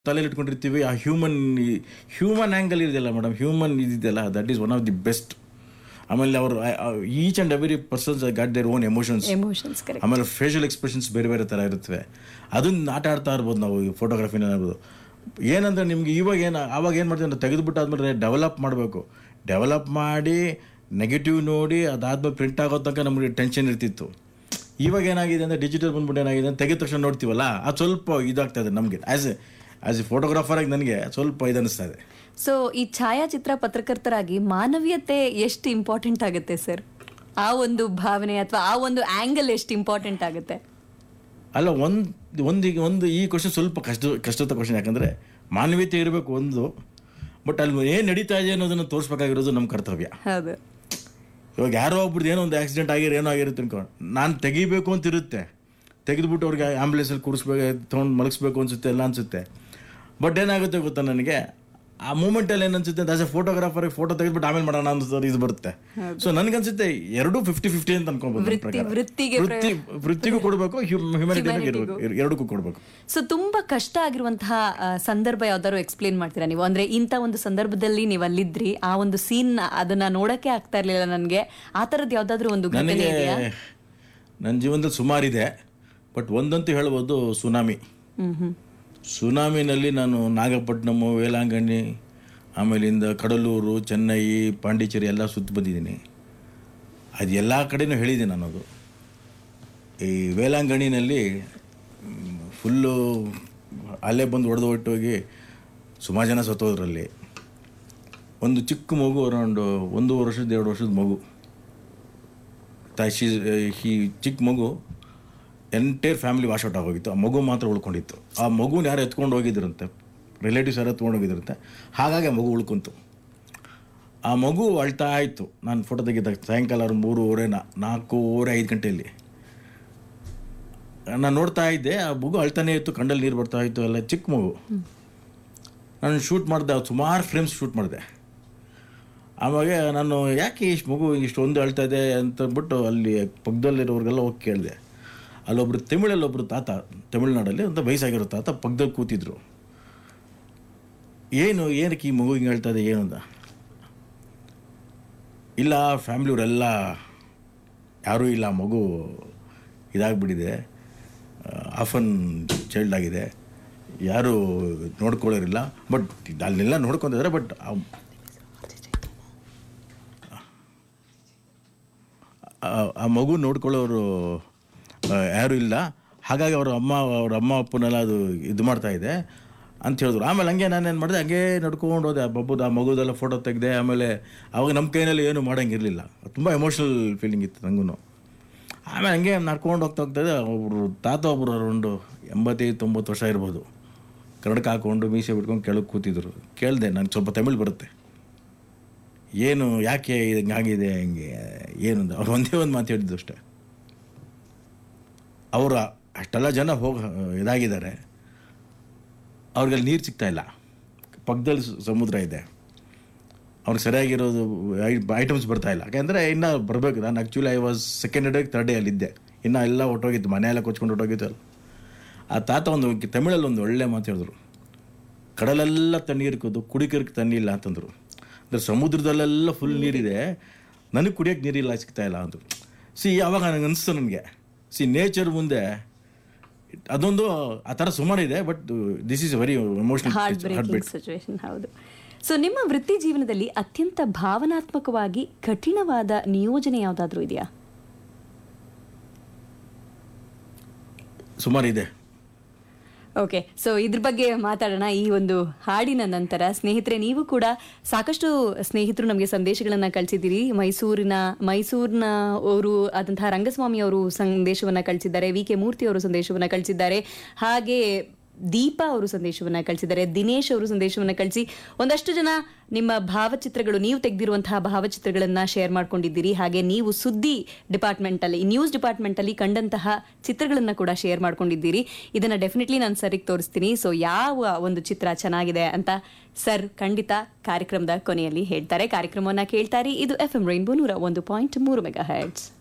ತಲೆಯಲ್ಲಿ ಇಟ್ಕೊಂಡಿರ್ತೀವಿ ಆ ಹ್ಯೂಮನ್ ಹ್ಯೂಮನ್ ಆ್ಯಂಗಲ್ ಇದೆಯಲ್ಲ ಮೇಡಮ್ ಹ್ಯೂಮನ್ ಇದೆಯಲ್ಲ that is one of the best ಆಮೇಲೆ ಅವರು each and every persons got their own emotions emotions correct ಆಮೇಲೆ ಫೇಶಿಯಲ್ ಎಕ್ಸ್ಪ್ರೆಷನ್ಸ್ ಬೇರೆ ಬೇರೆ ಥರ ಇರುತ್ತವೆ ಅದನ್ನ ಆಟ ಆಡ್ತಾ ಇರ್ಬೋದು ನಾವು ಈ ಫೋಟೋಗ್ರಫಿನ ಇರ್ಬೋದು ಏನಂದ್ರೆ ನಿಮ್ಗೆ ಇವಾಗ ಏನು ಆವಾಗ ಏನು ಮಾಡ್ತೀವಿ ಅಂದ್ರೆ ತೆಗೆದುಬಿಟ್ಟು ಆದ್ಮೇಲೆ ಡೆವಲಪ್ ಮಾಡಬೇಕು ಡೆವಲಪ್ ಮಾಡಿ ನೆಗೆಟಿವ್ ನೋಡಿ ಅದಾದ್ಮೇಲೆ ಪ್ರಿಂಟ್ ಆಗೋ ತನಕ ನಮಗೆ ಟೆನ್ಷನ್ ಇರ್ತಿತ್ತು ಇವಾಗ ಏನಾಗಿದೆ ಅಂದರೆ ಡಿಜಿಟಲ್ ಬಂದ್ಬಿಟ್ಟು ಏನಾಗಿದೆ ಅಂತ ತೆಗೆದ ತಕ್ಷಣ ನೋಡ್ತೀವಲ್ಲ ಅದು ಸ್ವಲ್ಪ ಇದಾಗ್ತಾ ಇದೆ ನಮಗೆ ಆ್ಯಸ್ ಎ ಆ್ಯಸ್ ಎ ಫೋಟೋಗ್ರಾಫರಾಗಿ ನನಗೆ ಸ್ವಲ್ಪ ಇದನ್ನಿಸ್ತಾ ಇದೆ ಸೊ ಈ ಛಾಯಾಚಿತ್ರ ಪತ್ರಕರ್ತರಾಗಿ ಮಾನವೀಯತೆ ಎಷ್ಟು ಇಂಪಾರ್ಟೆಂಟ್ ಆಗುತ್ತೆ ಸರ್ ಆ ಒಂದು ಭಾವನೆ ಅಥವಾ ಆ ಒಂದು ಆಂಗಲ್ ಎಷ್ಟು ಇಂಪಾರ್ಟೆಂಟ್ ಆಗುತ್ತೆ ಅಲ್ಲ ಒಂದು ಒಂದು ಈಗ ಒಂದು ಈ ಕ್ವಶನ್ ಸ್ವಲ್ಪ ಕಷ್ಟ ಕಷ್ಟದ ಕ್ವಶನ್ ಯಾಕಂದರೆ ಮಾನವೀಯತೆ ಇರಬೇಕು ಒಂದು ಬಟ್ ಅಲ್ಲಿ ಏನು ನಡೀತಾ ಇದೆ ಅನ್ನೋದನ್ನು ತೋರಿಸ್ಬೇಕಾಗಿರೋದು ನಮ್ಮ ಕರ್ತವ್ಯ ಹೌದು ಇವಾಗ ಯಾರೋ ಒಬ್ರದ್ದು ಏನೋ ಒಂದು ಆಕ್ಸಿಡೆಂಟ್ ಆಗಿರೋ ಏನೋ ಆಗಿರುತ್ತೆ ಅನ್ಕೊಂಡು ನಾನು ತೆಗಿಬೇಕು ಅಂತ ಇರುತ್ತೆ ತೆಗೆದುಬಿಟ್ಟು ಅವ್ರಿಗೆ ಆ್ಯಂಬುಲೆನ್ಸಲ್ಲಿ ಕೂರಿಸ್ಬೇಕು ತೊಗೊಂಡು ಮಲಗಿಸ್ಬೇಕು ಅನ್ಸುತ್ತೆ ಎಲ್ಲ ಅನ್ಸುತ್ತೆ ಬಟ್ ಏನಾಗುತ್ತೆ ಗೊತ್ತಾ ನನಗೆ ಆ ಮೂಮೆಂಟಲ್ಲಿ ಏನು ಅನ್ಸುತ್ತೆ ಆಸ್ ಎ ಫೋಟೋಗ್ರಾಫರ್ ಫೋಟೋ ತೆಗೆದ್ಬಿಟ್ಟು ಆಮೇಲೆ ಮಾಡೋಣ ಅನ್ನೋ ಇದು ಬರುತ್ತೆ ಸೊ ನನಗನ್ಸುತ್ತೆ ಎರಡು ಫಿಫ್ಟಿ ಫಿಫ್ಟಿ ಅಂತ ಅನ್ಕೊಬೋದು ನನ್ನ ವೃತ್ತಿ- ಪ್ರಕಾರ. ವೃತ್ತಿಗೆ ವೃತ್ತಿ ವೃತ್ತಿಗೂ ಕೊಡಬೇಕು ಹ್ಯುಮ್ಯಾನಿಟಿಗೂ ಇರಬೇಕು ಎರಡಕ್ಕೂ ಕೊಡಬೇಕು ಸೊ ತುಂಬಾ ಕಷ್ಟ ಆಗಿರುವಂತಹ ಆ, ಸಂದರ್ಭ ಯಾವ್ದಾದ್ರು ಎಕ್ಸ್ಪ್ಲೇನ್ ಮಾಡ್ತೀರಾ ನೀವು ಅಂದ್ರೆ ಇಂಥ ಒಂದು ಸಂದರ್ಭದಲ್ಲಿ ನೀವು ಅಲ್ಲಿದ್ರಿ ಆ ಒಂದು ಸೀನ್ ಅದನ್ನ ನೋಡಕ್ಕೆ ಆಗ್ತಾ ಇರ್ಲಿಲ್ಲ ನನಗೆ ಆ ತರದ್ ಯಾವ್ದಾದ್ರು ಒಂದು ಘಟನೆ ನನಗೆ ಇದೆಯಾ ನನ್ನ ಜೀವನದಲ್ಲಿ ಸುಮಾರಿದೆ ಬಟ್ ಒಂದಂತೂ ಹೇಳ್ಬೋದು ಸುನಾಮಿ ಹ್ಮ್ ಹ್ಮ್ ಸುನಾಮಿನಲ್ಲಿ ನಾನು ನಾಗಪಟ್ಟಣಮು ವೇಲಾಂಗಣ್ಣಿ ಆಮೇಲಿಂದ ಕಡಲೂರು ಚೆನ್ನೈ ಪಾಂಡಿಚೇರಿ ಎಲ್ಲ ಸುತ್ತ ಬಂದಿದ್ದೀನಿ ಅದು ಎಲ್ಲ ಕಡೆನೂ ಹೇಳಿದ್ದೀನಿ ನಾನು ಅದು ಈ ವೇಲಾಂಗಣ್ಣಿನಲ್ಲಿ ಫುಲ್ಲು ಅಲ್ಲೇ ಬಂದು ಹೊಡೆದು ಹೊಟ್ಟೋಗಿ ಸುಮಾರು ಜನ ಸತ್ತೋದ್ರಲ್ಲಿ ಒಂದು ಚಿಕ್ಕ ಮಗು ಅರೌಂಡ್ ಒಂದೂವರೆ ವರ್ಷದ ಎರಡು ವರ್ಷದ ಮಗು ತಾಯಿ ಈ ಚಿಕ್ಕ ಮಗು ಎಂಟೈರ್ ಫ್ಯಾಮಿಲಿ ವಾಶ್ ಔಟ್ ಆಗೋಗಿತ್ತು ಆ ಮಗು ಮಾತ್ರ ಉಳ್ಕೊಂಡಿತ್ತು ಆ ಮಗುನ ಯಾರು ಎತ್ಕೊಂಡು ಹೋಗಿದ್ರಂತೆ ರಿಲೇಟಿವ್ಸ್ ಯಾರು ಎತ್ಕೊಂಡು ಹೋಗಿದ್ರಂತೆ ಹಾಗಾಗಿ ಆ ಮಗು ಉಳ್ಕೊಂತು ಆ ಮಗು ಅಳ್ತಾ ಆಯಿತು ನಾನು ಫೋಟೋ ತೆಗಿದಾಗ ಸಾಯಂಕಾಲ ಅವ್ರು ಮೂರುವರೆ ನಾ ನಾಲ್ಕೂವರೆ ಐದು ಗಂಟೆಯಲ್ಲಿ ನಾನು ನೋಡ್ತಾ ಇದ್ದೆ ಆ ಮಗು ಅಳ್ತಾನೆ ಇತ್ತು ಕಣ್ಣಲ್ಲಿ ನೀರು ಬರ್ತಾ ಇತ್ತು ಎಲ್ಲ ಚಿಕ್ಕ ಮಗು ನಾನು ಶೂಟ್ ಮಾಡಿದೆ ಸುಮಾರು ಫ್ರೇಮ್ಸ್ ಶೂಟ್ ಮಾಡಿದೆ ಆವಾಗ ನಾನು ಯಾಕೆ ಇಷ್ಟು ಮಗು ಇಷ್ಟೊಂದು ಅಳ್ತಾ ಇದೆ ಅಂತಂದ್ಬಿಟ್ಟು ಅಲ್ಲಿ ಪಕ್ಕದಲ್ಲಿರೋರಿಗೆಲ್ಲ ಹೋಗಿ ಕೇಳಿದೆ ಅಲ್ಲೊಬ್ರು ತಮಿಳಲ್ಲಿ ಒಬ್ಬರು ತಾತ ತಮಿಳ್ನಾಡಲ್ಲಿ ಅಂತ ವಯಸ್ಸಾಗಿರೋ ತಾತ ಪಕ್ಕದಲ್ಲಿ ಕೂತಿದ್ರು ಏನು ಏನಕ್ಕೆ ಈ ಮಗು ಹಿಂಗೆ ಹೇಳ್ತಾ ಇದೆ ಏನು ಅಂತ ಇಲ್ಲ ಫ್ಯಾಮಿಲಿಯವರೆಲ್ಲ ಯಾರೂ ಇಲ್ಲ ಆ ಮಗು ಇದಾಗ್ಬಿಟ್ಟಿದೆ ಆಫನ್ ಚೈಲ್ಡ್ ಆಗಿದೆ ಯಾರೂ ನೋಡ್ಕೊಳ್ಳೋರಿಲ್ಲ ಬಟ್ ಅಲ್ಲೆಲ್ಲ ನೋಡ್ಕೊತಿದ್ದಾರೆ ಬಟ್ ಆ- ಆ ಮಗು ನೋಡ್ಕೊಳ್ಳೋರು ಆ, ಯಾರೂ ಇಲ್ಲ ಹಾಗಾಗಿ ಅವ್ರ ಅಮ್ಮ ಅವ್ರ ಅಮ್ಮ ಅಪ್ಪನೆಲ್ಲ ಅದು ಇದು ಮಾಡ್ತಾ ಇದೆ ಅಂತ ಹೇಳಿದ್ರು ಆಮೇಲೆ ಹಂಗೆ ನಾನೇನು ಮಾಡಿದೆ ಹಂಗೆ ನಡ್ಕೊಂಡು ಹೋದೆ ಆ ಬಬ್ಬುದು ಆ ಮಗುದೆಲ್ಲ ಫೋಟೋ ತೆಗೆದೆ ಆಮೇಲೆ ಅವಾಗ ನಮ್ಮ ಕೈನಲ್ಲಿ ಏನು ಮಾಡೋಂಗಿರಲಿಲ್ಲ ತುಂಬ ಎಮೋಷ್ನಲ್ ಫೀಲಿಂಗ್ ಇತ್ತು ನನಗೂ ಆಮೇಲೆ ಹಂಗೆ ನಡ್ಕೊಂಡು ಹೋಗ್ತಾ ಹೋಗ್ತಾ ಇದೆ ಒಬ್ಬರು ತಾತ ಒಬ್ಬರು ಒಂದು ಎಂಬತ್ತೈದು ತೊಂಬತ್ತು ವರ್ಷ ಇರ್ಬೋದು ಕನ್ನಡಕ ಹಾಕೊಂಡು ಮೀಸೆ ಬಿಟ್ಕೊಂಡು ಕೆಳಗೆ ಕೂತಿದ್ರು ಕೇಳಿದೆ ನನಗೆ ಸ್ವಲ್ಪ ತಮಿಳ್ ಬರುತ್ತೆ ಏನು ಯಾಕೆ ಇದು ಆಗಿದೆ ಹಿಂಗೆ ಏನು ಅಂತ ಅವ್ರು ಒಂದೇ ಒಂದು ಮಾತು ಹೇಳಿದ್ದು ಅಷ್ಟೇ ಅವರು ಅಷ್ಟೆಲ್ಲ ಜನ ಹೋಗಿ ಇದಾಗಿದ್ದಾರೆ ಅವ್ರಿಗೆ ಅಲ್ಲಿ ನೀರು ಸಿಗ್ತಾ ಇಲ್ಲ ಪಕ್ಕದಲ್ಲಿ ಸ- ಸಮುದ್ರ ಇದೆ ಅವ್ರಿಗೆ ಸರಿಯಾಗಿರೋದು ಐಟಮ್ಸ್ ಬರ್ತಾ ಇಲ್ಲ ಯಾಕೆಂದರೆ ಇನ್ನೂ ಬರಬೇಕು ನಾನು actually I was second day third day ಅಲ್ಲಿದ್ದೆ ಇನ್ನೂ ಎಲ್ಲ ಹೊಟ್ಟೋಗಿತ್ತು ಮನೆ ಎಲ್ಲ ಕೊಚ್ಕೊಂಡು ಹೊಟ್ಟೋಗಿತ್ತು ಅಲ್ಲ ಆ ತಾತ ಒಂದು ತಮಿಳಲ್ಲಿ ಒಂದು ಒಳ್ಳೆ ಮಾತು ಹೇಳಿದ್ರು ಕಡಲೆಲ್ಲ ತಣ್ಣೀರ್ಕೋದು ಕುಡಿಕರಿಗೆ ತಣ್ಣಿ ಇಲ್ಲ ಅಂತಂದರು ಅಂದರೆ ಸಮುದ್ರದಲ್ಲೆಲ್ಲ ಫುಲ್ ನೀರಿದೆ ನನಗೆ ಕುಡಿಯೋಕ್ಕೆ ನೀರಿಲ್ಲ ಸಿಗ್ತಾ ಇಲ್ಲ ಅಂದರು ಸಿ ಆವಾಗ ನನಗೆ ಅನಿಸ್ತು ನನಗೆ ಸಿ ನೇಚರ್ ಮುಂದೆ ಅದೊಂದು ಆ ಥರ ಸುಮಾರು ಇದೆ but this is very emotional heartbreaking situation ಹೌದು ಸೊ ನಿಮ್ಮ ವೃತ್ತಿ ಜೀವನದಲ್ಲಿ ಅತ್ಯಂತ ಭಾವನಾತ್ಮಕವಾಗಿ ಕಠಿಣವಾದ ನಿಯೋಜನೆ ಯಾವ್ದಾದ್ರೂ ಇದೆಯಾ ಸುಮಾರು ಇದೆ ಓಕೆ ಸೊ ಇದ್ರ ಬಗ್ಗೆ ಮಾತಾಡೋಣ ಈ ಒಂದು ಹಾಡಿನ ನಂತರ ಸ್ನೇಹಿತರೆ ನೀವು ಕೂಡ ಸಾಕಷ್ಟು ಸ್ನೇಹಿತರು ನಮಗೆ ಸಂದೇಶಗಳನ್ನ ಕಳಿಸಿದ್ದೀರಿ ಮೈಸೂರಿನ ಮೈಸೂರಿನ ಅವರು ಆದಂತಹ ರಂಗಸ್ವಾಮಿ ಅವರು ಸಂದೇಶವನ್ನ ಕಳಿಸಿದ್ದಾರೆ ವಿ ಕೆ ಮೂರ್ತಿ ಅವರು ಸಂದೇಶವನ್ನ ಕಳಿಸಿದ್ದಾರೆ ಹಾಗೆ ದೀಪಾ ಅವರು ಸಂದೇಶವನ್ನ ಕಳಿಸಿದ್ದಾರೆ ದಿನೇಶ್ ಅವರು ಸಂದೇಶವನ್ನ ಕಳಿಸಿ ಒಂದಷ್ಟು ಜನ ನಿಮ್ಮ ಭಾವಚಿತ್ರಗಳು ನೀವು ತೆಗೆದಿರುವಂತಹ ಭಾವಚಿತ್ರಗಳನ್ನ ಶೇರ್ ಮಾಡ್ಕೊಂಡಿದ್ದೀರಿ ಹಾಗೆ ನೀವು ಸುದ್ದಿ ಡಿಪಾರ್ಟ್ಮೆಂಟ್ ಅಲ್ಲಿ ನ್ಯೂಸ್ ಡಿಪಾರ್ಟ್ಮೆಂಟ್ ಅಲ್ಲಿ ಕಂಡಂತಹ ಚಿತ್ರಗಳನ್ನ ಕೂಡ ಶೇರ್ ಮಾಡ್ಕೊಂಡಿದ್ದೀರಿ ಇದನ್ನ ಡೆಫಿನೆಟ್ಲಿ ನಾನು ಸರಿಗೆ ತೋರಿಸ್ತೀನಿ ಸೊ ಯಾವ ಒಂದು ಚಿತ್ರ ಚೆನ್ನಾಗಿದೆ ಅಂತ ಸರ್ ಖಂಡಿತ ಕಾರ್ಯಕ್ರಮದ ಕೊನೆಯಲ್ಲಿ ಹೇಳ್ತಾರೆ ಕಾರ್ಯಕ್ರಮವನ್ನ ಕೇಳ್ತಾರೆ ಇದು ಎಫ್ ಎಂ ರೈನ್ಬೋ ನೂರ ಒಂದು ಪಾಯಿಂಟ್ ಮೂರು ಮೆಗಾ ಹೆಡ್ಸ್